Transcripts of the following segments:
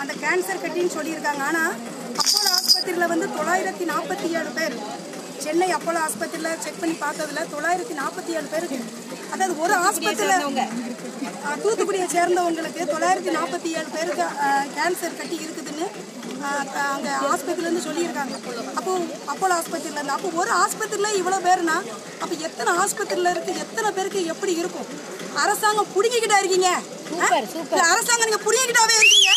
அந்த கேன்சர் கட்டின்னு சொல்லியிருக்காங்க ஆனால் அப்போலோ ஆஸ்பத்திரியில் வந்து தொள்ளாயிரத்தி நாற்பத்தி ஏழு பேர் சென்னை அப்போலோ ஆஸ்பத்திரியில் செக் பண்ணி பார்த்ததுல தொள்ளாயிரத்தி நாற்பத்தி ஏழு பேருக்கு அதாவது ஒரு ஆஸ்பத்திரியில் தூத்துக்குடியை சேர்ந்தவங்களுக்கு தொள்ளாயிரத்தி நாற்பத்தி ஏழு பேருக்கு அஹ், கேன்சர் கட்டி இருக்குதுன்னு அஹ், அங்கே ஆஸ்பத்திரிலேருந்து சொல்லியிருக்காங்க அப்போ அப்போலோ ஆஸ்பத்திரியில் இருந்து அப்போ ஒரு ஆஸ்பத்திரியில் இவ்வளோ பேர்னா அப்போ எத்தனை ஆஸ்பத்திரியில் இருக்கு எத்தனை பேருக்கு எப்படி இருக்கும் அரசாங்கம் புடுங்கிக்கிட்டா இருக்கீங்க ஆ? இல்ல, அரசாங்கம் நீங்க புடுங்கிக்கிட்டாவே இருக்கீங்க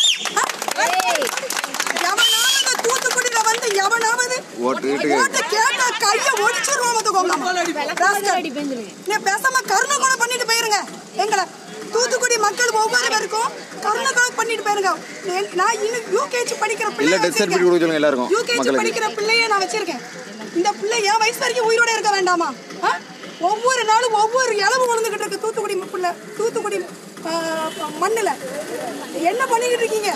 ஆ? எவனாவது தூத்துக்குடியில வந்து எவனாவது ஓட்டு ஓட்டு கேட்டா கைய ஒடிச்சிருவோம் பாத்துக்கோங்க நீ பேசாம கருணை கொலை பண்ணிட்டு போயிருங்க எங்களை தூத்துக்குடி மக்கள் ஒவ்வொரு பேருக்கும் கருணை கொலை பண்ணிட்டு போயிருங்க என்- நான் இன்னும் யூகேஜி படிக்கிற இல்ல பிள்ளை டெத் சர்டிஃபிகேட் கொடுக்க சொல்லுங்க எல்லாருக்கும் யூகேஜி மக்களுக்கு படிக்கிற பிள்ளைய நான் வச்சிருக்கேன் இந்த பிள்ளை என் வயசு வரைக்கும் உயிரோட இருக்க வேண்டாமா ஆ? ஒவ்வொரு நாளும் ஒவ்வொரு இளவு விழுந்துகிட்டு இருக்கு தூத்துக்குடி பிள்ளை தூத்துக்குடி ஆ, மண்ணுல என்ன பண்ணிக்கிட்டு இருக்கீங்க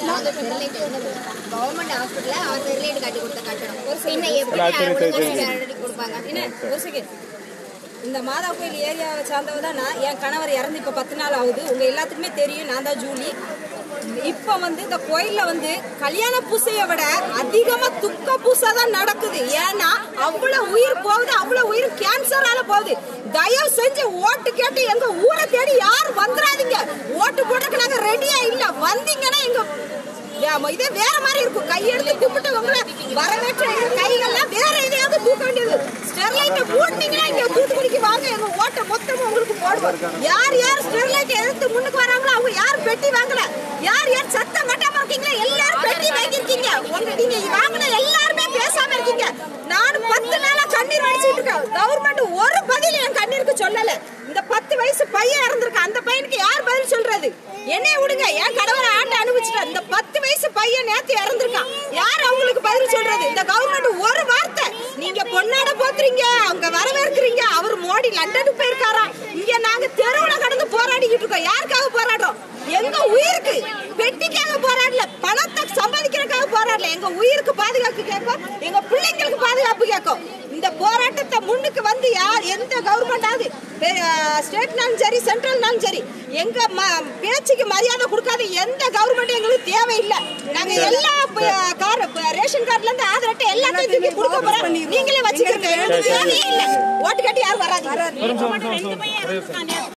கவர்மெண்ட் ஹாஸ்பிட்டல்ல அவன் ஸ்டெர்லைட் கட்டி கொடுத்த கட்டணம் ஒரு சின்ன எப்படி ஒழுங்கா ஸ்டெர்லைட் கொடுப்பாங்க என்ன ஒரு செகண்ட் இந்த மாதா கோயில் ஏரியாவை சார்ந்தவ தான் நான் என் கணவர் இறந்து இப்போ பத்து நாள் ஆகுது உங்க எல்லாத்துக்குமே தெரியும் நான் தான் ஜூலி இப்போ வந்து இந்த கோயில்ல வந்து கல்யாண பூசையை விட அதிகமா துக்க பூசை தான் நடக்குது ஏன்னா அவ்வளவு உயிர் போகுது அவ்வளவு உயிர் கேன்சரால போகுது தயவு செஞ்சு ஓட்டு கேட்டு எங்க ஊரை தேடி யாரும் வந்துடாதீங்க ஓட்டு போட்டுக்கு நாங்க ரெடியா இல்ல வந்தீங்கன்னா எங்க ஆமா, இதே வேற மாதிரி இருக்கும் கையெடுத்து கும்பிட்டு உங்களை வரவேற்ற எங்க கைகள்லாம் வேற எதையாவது தூக்க வேண்டியது ஸ்டெர்லைட்டை மூட்டினீங்கன்னா இங்க தூத்துக்குடிக்கு வாங்க எங்க ஓட்ட மொத்தமா உங்களுக்கு போடுவோம் யார் யார் ஸ்டெர்லைட் எதிர்த்து முன்னுக்கு வராங்களோ அவங்க யார் பெட்டி வாங்கல யார் யார் சத்தம் கட்டாம இருக்கீங்களோ எல்லாரும் பெட்டி வாங்கிருக்கீங்க உங்க நீங்க வாங்கின எல்லாருமே பேசாம இருக்கீங்க நான் பத்து நாளா கண்ணீர் வடிச்சிட்டு இருக்கேன் கவர்மெண்ட் ஒரு பதில் என் கண்ணீருக்கு சொல்லல இந்த பத்து வயசு பையன் இறந்திருக்கான் அந்த பையனுக்கு யார் பதில் சொல்றது என்னைய விடுங்க என் கணவரை ஆண்டு அனுபவிச்சுட்டார் இந்த பத்து வயசு பையன் நேத்து இறந்திருக்கான் யார் அவங்களுக்கு பதில் சொல்றது இந்த கவர்மெண்ட் ஒரு வார்த்தை நீங்க பொன்னாட போத்துறீங்க அவங்க வரவேற்கிறீங்க அவர் மோடி லண்டனுக்கு போயிருக்காராம் இங்க நாங்க தெருவுல கடந்து போராடிக்கிட்டு இருக்கோம் யாருக்காக போராடுறோம் எங்க உயிருக்கு பெட்டிக்காக போராடல பணத்தை சம்பாதிக்கிறதுக்காக போராடல எங்க உயிருக்கு பாதுகாப்பு கேட்கும் எங்க பிள்ளைங்களுக்கு பாதுகாப்பு கேட்கும் இந்த போராட்டத்தை முன்னுக்கு வந்து யார் எந்த கவர்மெண்டாவது ஸ்டேட்னாலும் சரி சென்ட்ரல்னாலும் சரி எங்க ம- பேச்சுக்கு மரியாதை கொடுக்காத எந்த கவர்மெண்ட் எங்களுக்கு தேவையில்லை நாங்க எல்லா ப- கார் ப- ரேஷன் கார்டுல இருந்து ஆதார் அட்டை எல்லாத்தையும் தூக்கி கொடுக்க போறோம் நீங்களே வச்சுக்கிறீங்க எங்களுக்கு தேவையே இல்லை ஓட்டு கட்டி யாரும் வராது